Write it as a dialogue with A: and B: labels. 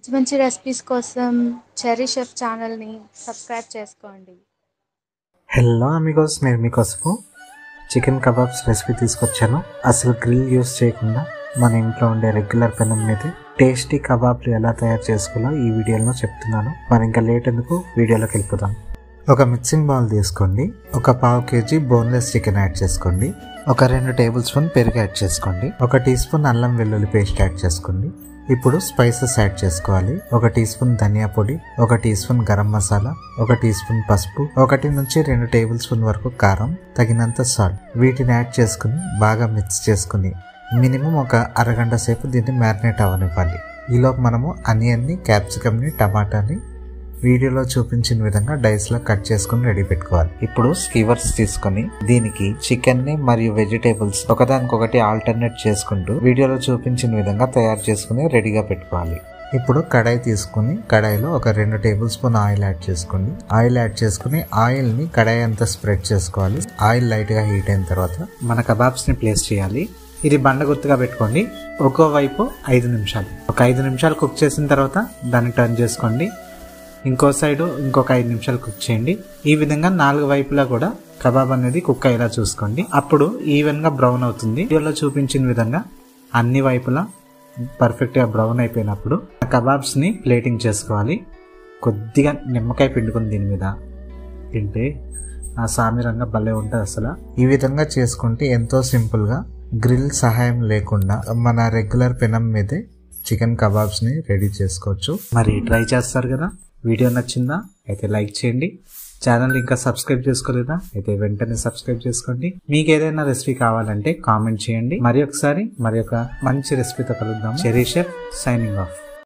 A: మంచి మంచి రెసిపీస్ కోసం చెరీ షెఫ్ ఛానల్ని సబ్స్క్రైబ్ చేసుకోండి
B: హలో అమిగోస్ నేను మీకోసము చికెన్ కబాబ్స్ రెసిపీ తీసుకొచ్చాను అసలు గ్రిల్ యూస్ చేయకుండా మన ఇంట్లో ఉండే రెగ్యులర్ పెనం మీద టేస్టీ కబాబ్లు ఎలా తయారు చేసుకోవాలో ఈ వీడియోలో చెప్తున్నాను మరి ఇంకా లేట్ ఎందుకు వీడియోలోకి వెళ్ళిపోదాం ఒక మిక్సింగ్ బౌల్ తీసుకోండి ఒక పావు కేజీ బోన్లెస్ చికెన్ యాడ్ చేసుకోండి ఒక రెండు టేబుల్ స్పూన్ పెరుగు యాడ్ చేసుకోండి ఒక టీ స్పూన్ అల్లం వెల్లుల్లి పేస్ట్ యాడ్ చేసుకోండి ఇప్పుడు స్పైసెస్ యాడ్ చేసుకోవాలి ఒక టీ స్పూన్ ధనియా పొడి ఒక టీ స్పూన్ గరం మసాలా ఒక టీ స్పూన్ పసుపు ఒకటి నుంచి రెండు టేబుల్ స్పూన్ వరకు కారం తగినంత సాల్ట్ వీటిని యాడ్ చేసుకుని బాగా మిక్స్ చేసుకుని మినిమం ఒక అరగంట సేపు దీన్ని మ్యారినేట్ అవ్వనివ్వాలి ఈలోపు మనము అనియన్ని క్యాప్సికమ్ని టమాటాని వీడియోలో చూపించిన విధంగా డైస్ లో కట్ చేసుకుని రెడీ పెట్టుకోవాలి ఇప్పుడు స్కీవర్స్ తీసుకొని దీనికి చికెన్ ని మరియు వెజిటేబుల్స్ ఒకదానికొకటి ఆల్టర్నేట్ చేసుకుంటూ వీడియోలో చూపించిన విధంగా తయారు చేసుకుని రెడీగా పెట్టుకోవాలి ఇప్పుడు కడాయి తీసుకుని కడాయిలో ఒక రెండు టేబుల్ స్పూన్ ఆయిల్ యాడ్ చేసుకోండి ఆయిల్ యాడ్ చేసుకుని ఆయిల్ ని కడాయి అంతా స్ప్రెడ్ చేసుకోవాలి ఆయిల్ లైట్ గా హీట్ అయిన తర్వాత మన కబాబ్స్ ని ప్లేస్ చేయాలి ఇది బండ గుర్తుగా పెట్టుకోండి ఒక్కో వైపు ఐదు నిమిషాలు ఒక ఐదు నిమిషాలు కుక్ చేసిన తర్వాత దాన్ని టర్న్ చేసుకోండి ఇంకో సైడ్ ఇంకొక ఐదు నిమిషాలు కుక్ చేయండి ఈ విధంగా నాలుగు వైపులా కూడా కబాబ్ అనేది కుక్ అయ్యేలా చూసుకోండి అప్పుడు ఈవెన్ గా బ్రౌన్ అవుతుంది వీడియోలో చూపించిన విధంగా అన్ని వైపులా పర్ఫెక్ట్ గా బ్రౌన్ అయిపోయినప్పుడు ఆ కబాబ్స్ ని ప్లేటింగ్ చేసుకోవాలి కొద్దిగా నిమ్మకాయ పిండుకుని దీని మీద తింటే ఆ సామిరంగా భలే ఉంటుంది అసలు ఈ విధంగా చేసుకుంటే ఎంతో సింపుల్ గా గ్రిల్ సహాయం లేకుండా మన రెగ్యులర్ పెనం మీదే చికెన్ కబాబ్స్ ని రెడీ చేసుకోవచ్చు మరి ట్రై చేస్తారు కదా వీడియో నచ్చిందా అయితే లైక్ చేయండి ఛానల్ ఇంకా సబ్స్క్రైబ్ చేసుకోలేదా అయితే వెంటనే సబ్స్క్రైబ్ చేసుకోండి మీకు ఏదైనా రెసిపీ కావాలంటే కామెంట్ చేయండి మరి ఒకసారి మరి ఒక మంచి రెసిపీతో కలుద్దాం చెరీ షెఫ్ సైనింగ్ ఆఫ్